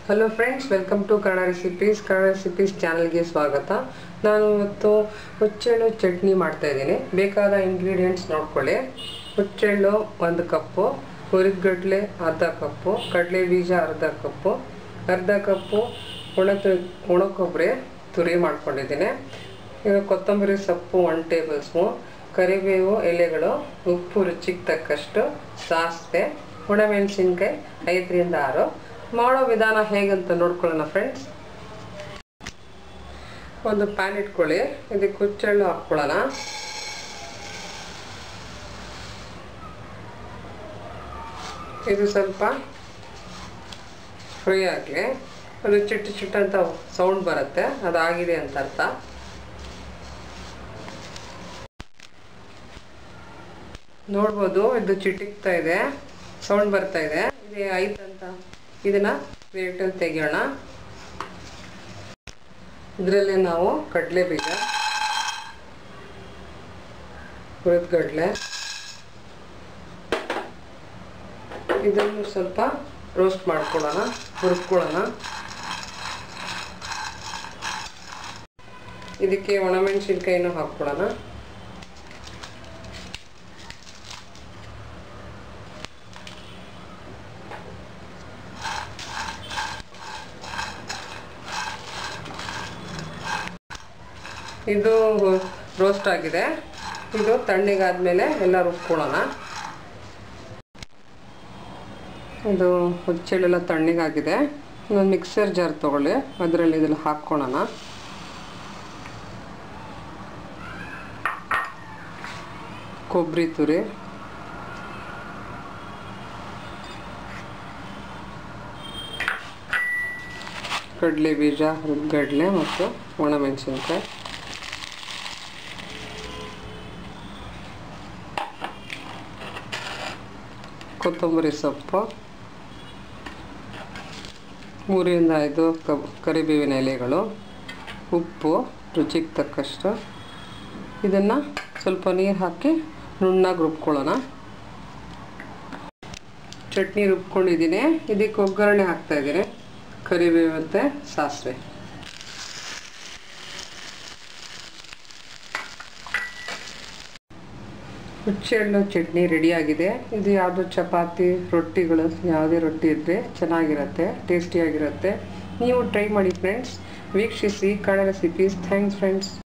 hello friends welcome to Kannada recipes Kannada recipes ಚಾನಲ್ಗೆ ಸ್ವಾಗತ ನಾನು ಇವತ್ತು ಹುಚ್ಚೆಳ್ಳು ಚಟ್ನಿ ಮಾಡ್ತಾ ಇದ್ದೀನಿ ಬೇಕಾದ ಇಂಗ್ರೀಡಿಯೆಂಟ್ಸ್ ನೋಡ್ಕೊಳ್ಳಿ ಹುಚ್ಚೆಳ್ಳು ಒಂದು ಕಪ್ಪು ಹುರಿದ್ಗಡ್ಲೆ ಅರ್ಧ ಕಪ್ಪು ಕಡಲೆ ಬೀಜ ಅರ್ಧ ಕಪ್ಪು ಅರ್ಧ ಕಪ್ಪು ಒಣ ಒಣ ಕೊಬ್ಬರಿ ತುರಿ ಮಾಡ್ಕೊಂಡಿದ್ದೀನಿ ಈಗ ಕೊತ್ತಂಬರಿ ಸೊಪ್ಪು ಒನ್ ಟೇಬಲ್ ಸ್ಪೂನ್ ಕರಿಬೇವು ಎಲೆಗಳು ಉಪ್ಪು ರುಚಿಗೆ ತಕ್ಕಷ್ಟು ಸಾಸಿವೆ ಒಣಮೆಣಸಿನ್ಕಾಯಿ ಐದರಿಂದ ಆರು ಮಾಡೋ ವಿಧಾನ ಹೇಗಂತ ನೋಡ್ಕೊಳ್ಳೋಣ ಫ್ರೆಂಡ್ಸ್ ಒಂದು ಪ್ಯಾನ್ ಇಟ್ಕೊಳ್ಳಿ ಇದಕ್ಕೆ ಹುಚ್ಚೆಳ್ಳು ಹಾಕ್ಕೊಳ್ಳೋಣ ಇದು ಸ್ವಲ್ಪ ಫ್ರೈ ಆಗಲಿ ಅದು ಚಿಟ್ಟು ಚಿಟ್ಟು ಅಂತ ಸೌಂಡ್ ಬರುತ್ತೆ ಅದಾಗಿದೆ ಅಂತ ಅರ್ಥ ನೋಡ್ಬೋದು ಇದು ಚಿಟಿಕ್ತಾ ಇದೆ ಸೌಂಡ್ ಬರ್ತಾ ಇದೆ ಇದು ಆಯ್ತಂತ ಇದನ್ನ ಪ್ಲೇಟಲ್ಲಿ ತೆಗೆಯೋಣ ಇದರಲ್ಲಿ ನಾವು ಕಡಲೆ ಬೀಜ ಹುರಿದ್ಗಡ್ಲೆ ಇದನ್ನು ಸ್ವಲ್ಪ ರೋಸ್ಟ್ ಮಾಡ್ಕೊಳ್ಳೋಣ ಹುರ್ಕೊಳ್ಳೋಣ ಇದಕ್ಕೆ ಒಣಮೆಣಸಿನ್ಕಾಯಿನೂ ಹಾಕ್ಕೊಳ್ಳೋಣ ಇದು ರೋಸ್ಟ್ ಆಗಿದೆ ಇದು ತಣ್ಣಗಾದ್ಮೇಲೆ ಎಲ್ಲ ರುಬ್ಕೊಳ್ಳೋಣ ಇದು ಹುಚ್ಚೆಳ್ಳೆಲ್ಲ ತಣ್ಣಗಾಗಿದೆ ಒಂದು ಮಿಕ್ಸರ್ ಜಾರ್ ತೊಗೊಳ್ಳಿ ಅದರಲ್ಲಿ ಇದೆಲ್ಲ ಹಾಕ್ಕೊಳ್ಳೋಣ ಕೊಬ್ಬರಿ ತುರಿ ಕಡಲೆ ಬೀಜ ಹುರಿಗಡಲೆ ಮತ್ತು ಒಣಮೆಣಸಿನ್ಕಾಯಿ ಕೊತ್ತಂಬರಿ ಸೊಪ್ಪು ಮೂರಿಂದ ಐದು ಕಬ್ ಕರಿಬೇವಿನ ಎಲೆಗಳು ಉಪ್ಪು ರುಚಿಗೆ ತಕ್ಕಷ್ಟು ಇದನ್ನು ಸ್ವಲ್ಪ ನೀರು ಹಾಕಿ ನುಣ್ಣಗೆ ರುಬ್ಕೊಳ್ಳೋಣ ಚಟ್ನಿ ರುಬ್ಕೊಂಡಿದ್ದೀನಿ ಇದಕ್ಕೆ ಒಗ್ಗರಣೆ ಹಾಕ್ತಾಯಿದ್ದೀನಿ ಕರಿಬೇವು ಮತ್ತು ಸಾಸಿವೆ ಹುಚ್ಚೆಳ್ಳು ಚಟ್ನಿ ರೆಡಿಯಾಗಿದೆ ಇದು ಯಾವುದು ಚಪಾತಿ ರೊಟ್ಟಿಗಳು ಯಾವುದೇ ರೊಟ್ಟಿ ಇದ್ದರೆ ಚೆನ್ನಾಗಿರುತ್ತೆ ಟೇಸ್ಟಿಯಾಗಿರುತ್ತೆ ನೀವು ಟ್ರೈ ಮಾಡಿ ಫ್ರೆಂಡ್ಸ್ ವೀಕ್ಷಿಸಿ ಕನ್ನಡ ರೆಸಿಪೀಸ್ ಥ್ಯಾಂಕ್ಸ್ ಫ್ರೆಂಡ್ಸ್